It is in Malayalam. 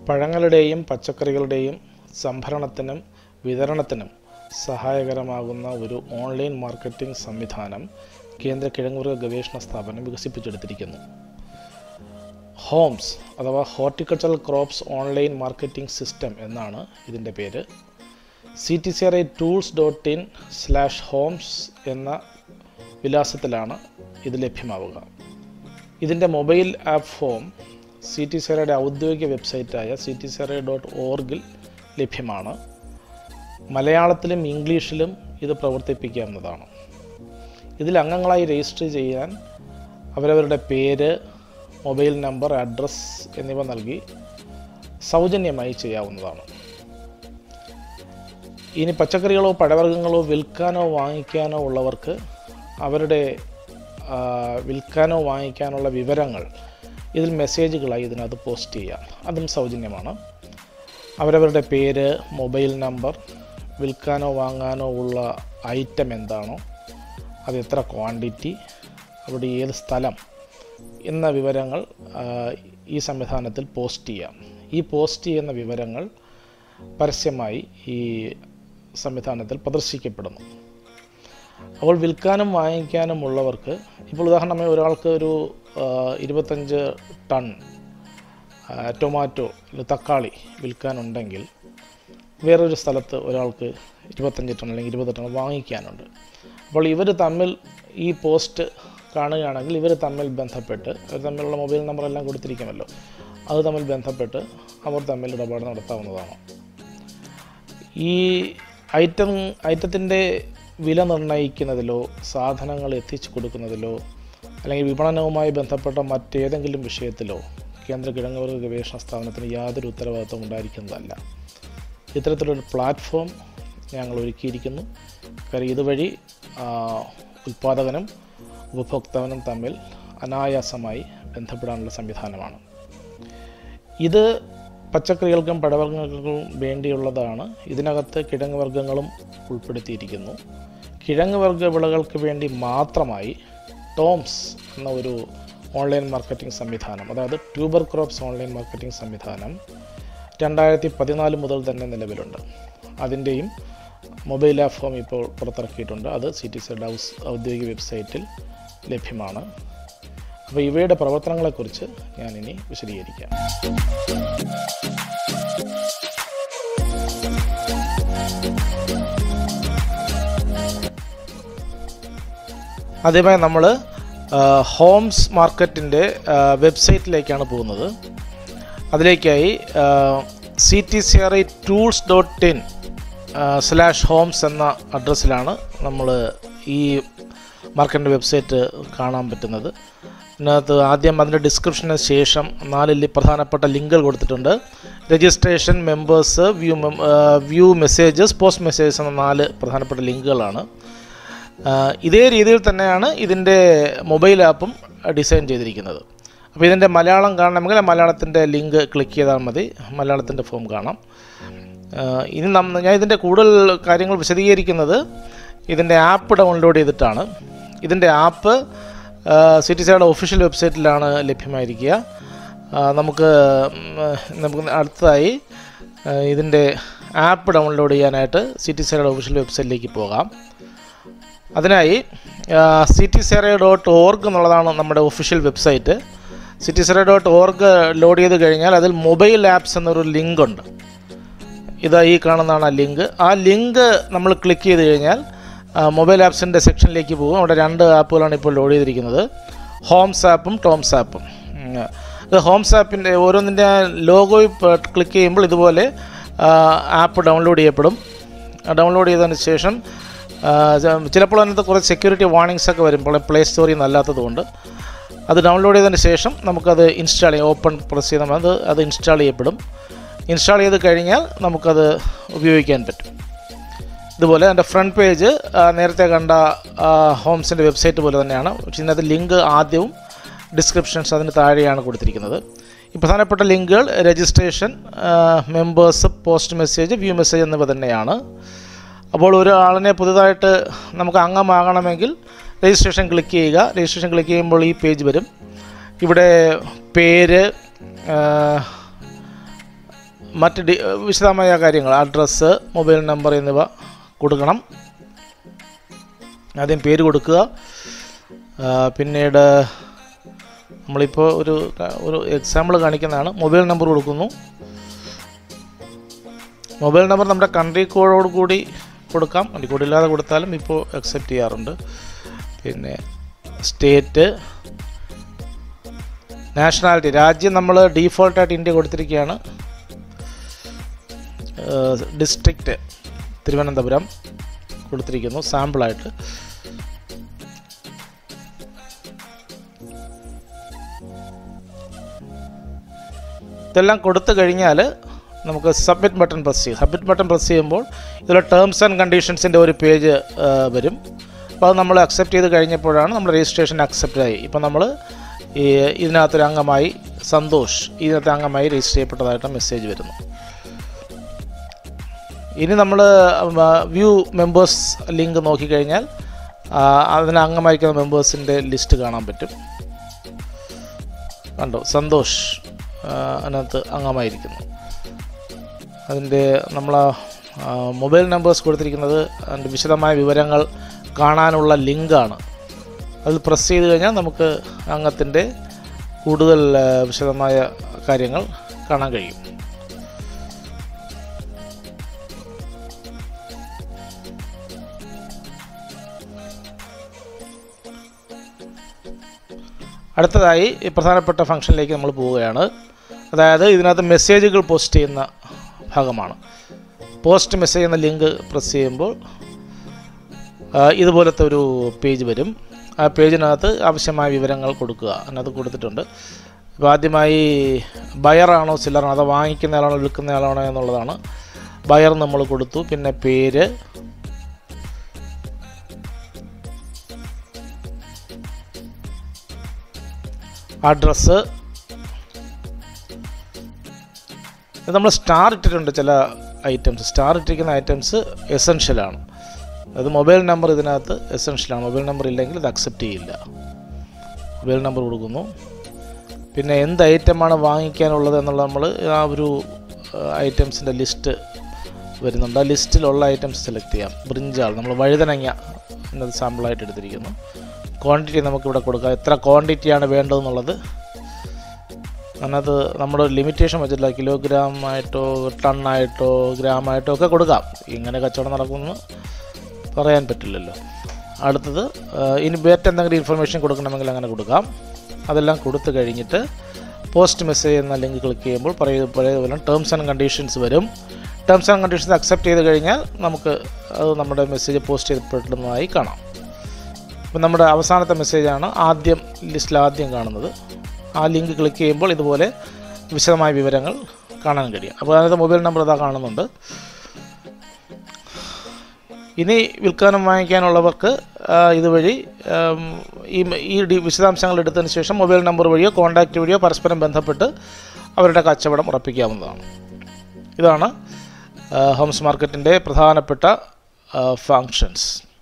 പഴങ്ങളുടെയും പച്ചക്കറികളുടെയും സംഭരണത്തിനും വിതരണത്തിനും സഹായകരമാകുന്ന ഒരു ഓൺലൈൻ മാർക്കറ്റിംഗ് സംവിധാനം കേന്ദ്ര കിഴങ്ങുവർഗ്ഗ ഗവേഷണ സ്ഥാപനം വികസിപ്പിച്ചെടുത്തിരിക്കുന്നു ഹോംസ് അഥവാ horticultural crops online marketing system എന്നാണ് ഇതിൻ്റെ പേര് C T C R I tools dot in slash HOMS എന്ന വിലാസത്തിലാണ് ഇത് ലഭ്യമാവുക ഇതിൻ്റെ mobile app from C T C R ഐയുടെ ഔദ്യോഗിക വെബ്സൈറ്റായ C T C R I dot ഓർഗിൽ ലഭ്യമാണ് മലയാളത്തിലും ഇംഗ്ലീഷിലും ഇത് പ്രവർത്തിപ്പിക്കാവുന്നതാണ് ഇതിൽ അംഗങ്ങളായി രജിസ്റ്റർ ചെയ്യാൻ അവരവരുടെ പേര് മൊബൈൽ നമ്പർ അഡ്രസ്സ് എന്നിവ നൽകി സൗജന്യമായി ചെയ്യാവുന്നതാണ് ഇനി പച്ചക്കറികളോ പഴവർഗ്ഗങ്ങളോ വിൽക്കാനോ വാങ്ങിക്കാനോ ഉള്ളവർക്ക് അവരുടെ ആ, വിൽക്കാനോ വാങ്ങിക്കാനുള്ള വിവരങ്ങൾ ഇതിൽ മെസ്സേജുകളായി ഇതിനകത്ത് പോസ്റ്റ് ചെയ്യാം അതും സൗജന്യമാണ് അവരവരുടെ പേര് മൊബൈൽ നമ്പർ വിൽക്കാനോ വാങ്ങാനോ ഉള്ള ഐറ്റം എന്താണോ അത് എത്ര ക്വാണ്ടിറ്റി അവിടെ ഏത് സ്ഥലം എന്ന വിവരങ്ങൾ ആ, ഈ സംവിധാനത്തിൽ പോസ്റ്റ് ചെയ്യാം ഈ പോസ്റ്റ് ചെയ്യുന്ന വിവരങ്ങൾ പരസ്യമായി ഈ സംവിധാനത്തിൽ പ്രദർശിക്കപ്പെടുന്നു അപ്പോൾ വിൽക്കാനും വാങ്ങിക്കാനും ഉള്ളവർക്ക് ഇപ്പോൾ ഉദാഹരണമായി ഒരാൾക്ക് ഒരു ആ, ഇരുപത്തഞ്ച് ടൺ ആ, ടൊമാറ്റോ അല്ലെങ്കിൽ തക്കാളി വിൽക്കാനുണ്ടെങ്കിൽ വേറൊരു സ്ഥലത്ത് ഒരാൾക്ക് ഇരുപത്തഞ്ച് ടൺ അല്ലെങ്കിൽ ഇരുപത് ടൺ വാങ്ങിക്കാനുണ്ട് അപ്പോൾ ഇവർ തമ്മിൽ ഈ പോസ്റ്റ് കാണുകയാണെങ്കിൽ ഇവർ തമ്മിൽ ബന്ധപ്പെട്ട് അവർ തമ്മിലുള്ള മൊബൈൽ നമ്പർ എല്ലാം കൊടുത്തിരിക്കുമല്ലോ അത് തമ്മിൽ ബന്ധപ്പെട്ട് അവർ തമ്മിൽ ഇടപാട് നടത്താവുന്നതാണ് ഈ ഐറ്റം ഐറ്റത്തിൻ്റെ വില നിർണ്ണയിക്കുന്നതിലോ സാധനങ്ങൾ എത്തിച്ചു കൊടുക്കുന്നതിലോ അല്ലെങ്കിൽ വിപണനവുമായി ബന്ധപ്പെട്ട മറ്റേതെങ്കിലും വിഷയത്തിലോ കേന്ദ്ര കിഴങ്ങുവർഗ്ഗ ഗവേഷണ സ്ഥാപനത്തിന് യാതൊരു ഉത്തരവാദിത്വം ഉണ്ടായിരിക്കുന്നതല്ല ഇത്തരത്തിലൊരു പ്ലാറ്റ്ഫോം ഞങ്ങൾ ഒരുക്കിയിരിക്കുന്നു കാര്യം ഇതുവഴി ആ, ഉൽപ്പാദകനും ഉപഭോക്താവിനും തമ്മിൽ അനായാസമായി ബന്ധപ്പെടാനുള്ള സംവിധാനമാണ് ഇത് പച്ചക്കറികൾക്കും പഴവർഗ്ഗങ്ങൾക്കും വേണ്ടിയുള്ളതാണ് ഇതിനകത്ത് കിഴങ്ങ് വർഗ്ഗങ്ങളും ഉൾപ്പെടുത്തിയിരിക്കുന്നു കിഴങ്ങ് വർഗ്ഗ വിളകൾക്ക് വേണ്ടി മാത്രമായി ടോംസ് എന്ന ഒരു ഓൺലൈൻ മാർക്കറ്റിംഗ് സംവിധാനം അതായത് ട്യൂബർ ക്രോപ്സ് ഓൺലൈൻ മാർക്കറ്റിംഗ് സംവിധാനം രണ്ടായിരത്തി പതിനാല് മുതൽ തന്നെ നിലവിലുണ്ട് അതിൻ്റെയും മൊബൈൽ ആപ്പ് ഫോം ഇപ്പോൾ പുറത്തിറക്കിയിട്ടുണ്ട് അത് സി ടി സെഡ് ഹൗസ് ഔദ്യോഗിക വെബ്സൈറ്റിൽ ലഭ്യമാണ് അപ്പോൾ ഇവയുടെ പ്രവർത്തനങ്ങളെക്കുറിച്ച് ഞാനിനി വിശദീകരിക്കാം ആദ്യമായി നമ്മൾ ഹോംസ് മാർക്കറ്റിൻ്റെ വെബ്സൈറ്റിലേക്കാണ് പോകുന്നത് അതിലേക്കായി C T C R I tools dot in slash HOMS എന്ന അഡ്രസ്സിലാണ് നമ്മൾ ഈ മാർക്കറ്റിൻ്റെ വെബ്സൈറ്റ് കാണാൻ പറ്റുന്നത് ഇതിനകത്ത് ആദ്യം അതിൻ്റെ ഡിസ്ക്രിപ്ഷന് ശേഷം നാല് ലി- പ്രധാനപ്പെട്ട ലിങ്കുകൾ കൊടുത്തിട്ടുണ്ട് registration members view view messages post messages എന്ന നാല് പ്രധാനപ്പെട്ട ലിങ്കുകളാണ് ആ, ഇതേ രീതിയിൽ തന്നെയാണ് ഇതിൻ്റെ മൊബൈൽ ആപ്പും ഡിസൈൻ ചെയ്തിരിക്കുന്നത് അപ്പോൾ ഇതിൻ്റെ മലയാളം കാണണമെങ്കിൽ ആ മലയാളത്തിൻ്റെ ലിങ്ക് ക്ലിക്ക് ചെയ്താൽ മതി മലയാളത്തിൻ്റെ ഫോം കാണാം ആ, ഇനി നം ഞാൻ ഇതിൻ്റെ കൂടുതൽ കാര്യങ്ങൾ വിശദീകരിക്കുന്നത് ഇതിൻ്റെ ആപ്പ് ഡൗൺലോഡ് ചെയ്തിട്ടാണ് ഇതിൻ്റെ ആപ്പ് സി ടി സിയുടെ ഒഫീഷ്യൽ വെബ്സൈറ്റിലാണ് ലഭ്യമായിരിക്കുക ആ, നമുക്ക് ഉം, നമുക്ക് അടുത്തതായി ആ, ഇതിൻ്റെ ആപ്പ് ഡൗൺലോഡ് ചെയ്യാനായിട്ട് സി ടി സിയുടെ ഒഫീഷ്യൽ വെബ്സൈറ്റിലേക്ക് പോകാം അതിനായി സി ടി സെറ ഡോട്ട് ഓർഗ് എന്നുള്ളതാണ് നമ്മുടെ ഒഫീഷ്യൽ വെബ്സൈറ്റ് സി ടി സെറ ഡോട്ട് ഓർഗ് ലോഡ് ചെയ്ത് കഴിഞ്ഞാൽ അതിൽ മൊബൈൽ ആപ്സ് എന്നൊരു ലിങ്ക് ഉണ്ട് ഇതാ ഈ കാണുന്നതാണ് ആ ലിങ്ക് ആ ലിങ്ക് നമ്മൾ ക്ലിക്ക് ചെയ്ത് കഴിഞ്ഞാൽ മൊബൈൽ ആപ്സിൻ്റെ സെക്ഷനിലേക്ക് പോകും അവിടെ രണ്ട് ആപ്പുകളാണ് ഇപ്പോൾ ലോഡ് ചെയ്തിരിക്കുന്നത് ഹോംസ് ആപ്പും ടോംസ് ആപ്പും ഉം. ഇത് ഹോംസ് ആപ്പിൻ്റെ ഓരോന്നിൻ്റെ ലോഗോയിൽ ക്ലിക്ക് ചെയ്യുമ്പോൾ ഇതുപോലെ ആപ്പ് ഡൗൺലോഡ് ചെയ്യപ്പെടും ഡൗൺലോഡ് ചെയ്തതിന് ശേഷം ആ, ച- ചിലപ്പോൾ അതിനകത്ത് കുറച്ച് സെക്യൂരിറ്റി വാർണിംഗ്സ് ഒക്കെ വരുമ്പോൾ പ്ലേ സ്റ്റോറിൽ നല്ലാത്തതുകൊണ്ട് അത് ഡൗൺലോഡ് ചെയ്തതിന് ശേഷം നമുക്കത് ഇൻസ്റ്റാൾ ചെയ്യാം ഓപ്പൺ പ്രസ് ചെയ്താൽ അത് അത് ഇൻസ്റ്റാൾ ചെയ്യപ്പെടും ഇൻസ്റ്റാൾ ചെയ്ത് കഴിഞ്ഞാൽ നമുക്കത് ഉപയോഗിക്കാൻ പറ്റും ഇതുപോലെ എൻ്റെ ഫ്രണ്ട് പേജ് നേരത്തെ കണ്ട ഹോംസിൻ്റെ വെബ്സൈറ്റ് പോലെ തന്നെയാണ് പക്ഷേ ഇതിനകത്ത് ലിങ്ക് ആദ്യവും ഡിസ്ക്രിപ്ഷൻസ് അതിന് താഴെയാണ് കൊടുത്തിരിക്കുന്നത് ഈ പ്രധാനപ്പെട്ട ലിങ്കുകൾ registration members post message view message എന്നിവ തന്നെയാണ് അപ്പോൾ ഒരാളിനെ പുതുതായിട്ട് നമുക്ക് അംഗമാകണമെങ്കിൽ രജിസ്ട്രേഷൻ ക്ലിക്ക് ചെയ്യുക രജിസ്ട്രേഷൻ ക്ലിക്ക് ചെയ്യുമ്പോൾ ഈ പേജ് വരും ഇവിടെ പേര് ആ, മറ്റ് ഡി വിശദമായ കാര്യങ്ങൾ അഡ്രസ്സ് മൊബൈൽ നമ്പർ എന്നിവ കൊടുക്കണം ആദ്യം പേര് കൊടുക്കുക ആ, പിന്നീട് നമ്മളിപ്പോൾ ഒരു ഒരു എക്സാമ്പിൾ കാണിക്കുന്നതാണ് മൊബൈൽ നമ്പർ കൊടുക്കുന്നു മൊബൈൽ നമ്പർ നമ്മുടെ കൺട്രി കോഡോട് കൂടി കൊടുക്കാം കൺട്രി കോഡ് ഇല്ലാതെ കൊടുത്താലും ഇപ്പോൾ അക്സെപ്റ്റ് ചെയ്യാറുണ്ട് പിന്നെ സ്റ്റേറ്റ് നാഷണാലിറ്റി രാജ്യം നമ്മൾ ഡീഫോൾട്ടായിട്ട് ഇന്ത്യ കൊടുത്തിരിക്കുകയാണ് ഡിസ്ട്രിക്റ്റ് തിരുവനന്തപുരം കൊടുത്തിരിക്കുന്നു സാമ്പിളായിട്ട് ഇതെല്ലാം കൊടുത്തു കഴിഞ്ഞാൽ നമുക്ക് സബ്മിറ്റ് ബട്ടൺ പ്രസ് ചെയ്യും സബ്മിറ്റ് ബട്ടൺ പ്രസ് ചെയ്യുമ്പോൾ ഇതിൽ ടേംസ് ആൻഡ് കണ്ടീഷൻസിൻ്റെ ഒരു പേജ് വരും അപ്പോൾ അത് നമ്മൾ അക്സെപ്റ്റ് ചെയ്ത് കഴിഞ്ഞപ്പോഴാണ് നമ്മൾ രജിസ്ട്രേഷൻ അക്സെപ്റ്റ് ആയി ഇപ്പോൾ നമ്മൾ ഈ ഇതിനകത്തൊരു അംഗമായി സന്തോഷ് ഇതിനകത്ത് അംഗമായി രജിസ്റ്റർ ചെയ്യപ്പെട്ടതായിട്ട് മെസ്സേജ് വരുന്നു ഇനി നമ്മൾ വ്യൂ മെമ്പേഴ്സ് ലിങ്ക് നോക്കിക്കഴിഞ്ഞാൽ ആ, അതിന് അംഗമായിരിക്കുന്ന മെമ്പേഴ്സിൻ്റെ ലിസ്റ്റ് കാണാൻ പറ്റും കണ്ടോ സന്തോഷ് ആ, അതിനകത്ത് അംഗമായിരിക്കുന്നു അതിൻ്റെ നമ്മൾ മൊബൈൽ നമ്പേഴ്സ് കൊടുത്തിരിക്കുന്നത് അതിൻ്റെ വിശദമായ വിവരങ്ങൾ കാണാനുള്ള ലിങ്കാണ് അത് പ്രസ് ചെയ്ത് കഴിഞ്ഞാൽ നമുക്ക് അംഗത്തിൻ്റെ കൂടുതൽ ആ, വിശദമായ കാര്യങ്ങൾ കാണാൻ കഴിയും അടുത്തതായി ഈ പ്രധാനപ്പെട്ട ഫംഗ്ഷനിലേക്ക് നമ്മൾ പോവുകയാണ് അതായത് ഇതിനകത്ത് മെസ്സേജുകൾ പോസ്റ്റ് ചെയ്യുന്ന ഭാഗമാണ് പോസ്റ്റ് മെസ്സേജ് എന്ന ലിങ്ക് പ്രസ് ചെയ്യുമ്പോൾ ആ, ഇതുപോലത്തെ ഒരു പേജ് വരും ആ പേജിനകത്ത് ആവശ്യമായ വിവരങ്ങൾ കൊടുക്കുക അതിനകത്ത് കൊടുത്തിട്ടുണ്ട് ഇപ്പോൾ ആദ്യമായി ബയറാണോ സെല്ലറാണോ അതോ വാങ്ങിക്കുന്ന ആളാണോ വിൽക്കുന്ന ആളാണോ എന്നുള്ളതാണ് ബയർ നമ്മൾ കൊടുത്തു പിന്നെ പേര് അഡ്രസ്സ് ഇത് നമ്മൾ സ്റ്റാർ ഇട്ടിട്ടുണ്ട് ചില ഐറ്റംസ് സ്റ്റാർ ഇട്ടിരിക്കുന്ന ഐറ്റംസ് എസെൻഷ്യലാണ് അത് മൊബൈൽ നമ്പർ ഇതിനകത്ത് എസെൻഷ്യലാണ് മൊബൈൽ നമ്പർ ഇല്ലെങ്കിൽ ഇത് അക്സെപ്റ്റ് ചെയ്യില്ല മൊബൈൽ നമ്പർ കൊടുക്കുന്നു പിന്നെ എന്ത് ഐറ്റമാണ് വാങ്ങിക്കാനുള്ളത് എന്നുള്ളത് നമ്മൾ ആ ഒരു ഐറ്റംസിൻ്റെ ലിസ്റ്റ് വരുന്നുണ്ട് ആ ലിസ്റ്റിലുള്ള ഐറ്റംസ് സെലക്ട് ചെയ്യാം ബ്രിഞ്ചാൾ നമ്മൾ വഴുതനങ്ങ എന്നത് സാമ്പിളായിട്ട് എടുത്തിരിക്കുന്നു ക്വാണ്ടിറ്റി നമുക്കിവിടെ കൊടുക്കാം എത്ര ക്വാണ്ടിറ്റിയാണ് വേണ്ടതെന്നുള്ളത് അതിനകത്ത് നമ്മുടെ ലിമിറ്റേഷൻ വെച്ചിട്ടില്ല കിലോഗ്രാം ആയിട്ടോ ടണ്ണായിട്ടോ ഗ്രാമായിട്ടോ ഒക്കെ കൊടുക്കാം ഇങ്ങനെ കച്ചവടം നടക്കുമെന്ന് പറയാൻ പറ്റില്ലല്ലോ അടുത്തത് ആ, ഇനി വേറെ എന്തെങ്കിലും ഇൻഫർമേഷൻ കൊടുക്കണമെങ്കിൽ അങ്ങനെ കൊടുക്കാം അതെല്ലാം കൊടുത്തു കഴിഞ്ഞിട്ട് പോസ്റ്റ് മെസ്സേജ് എന്ന ലിങ്ക് ക്ലിക്ക് ചെയ്യുമ്പോൾ പറയുക പഴയതുപോലെ ടേംസ് ആൻഡ് കണ്ടീഷൻസ് വരും ടേംസ് ആൻഡ് കണ്ടീഷൻസ് അക്സെപ്റ്റ് ചെയ്ത് കഴിഞ്ഞാൽ നമുക്ക് അത് നമ്മുടെ മെസ്സേജ് പോസ്റ്റ് ചെയ്യപ്പെടുന്നതായി കാണാം ഇപ്പം നമ്മുടെ അവസാനത്തെ മെസ്സേജാണ് ആദ്യം ലിസ്റ്റിൽ ആദ്യം കാണുന്നത് ആ ലിങ്ക് ക്ലിക്ക് ചെയ്യുമ്പോൾ ഇതുപോലെ വിശദമായ വിവരങ്ങൾ കാണാൻ കഴിയും അപ്പോൾ അതിനകത്ത് മൊബൈൽ നമ്പർ ഇതാ കാണുന്നുണ്ട് ഇനി വിൽക്കാനും വാങ്ങിക്കാനുള്ളവർക്ക് ആ, ഇതുവഴി ആം, ഈ ഈ ഡി വിശദാംശങ്ങൾ എടുത്തതിന് ശേഷം മൊബൈൽ നമ്പർ വഴിയോ കോൺടാക്റ്റ് വഴിയോ പരസ്പരം ബന്ധപ്പെട്ട് അവരുടെ കച്ചവടം ഉറപ്പിക്കാവുന്നതാണ് ഇതാണ് ആ, ഹോംസ് മാർക്കറ്റിൻ്റെ പ്രധാനപ്പെട്ട ഫങ്ഷൻസ്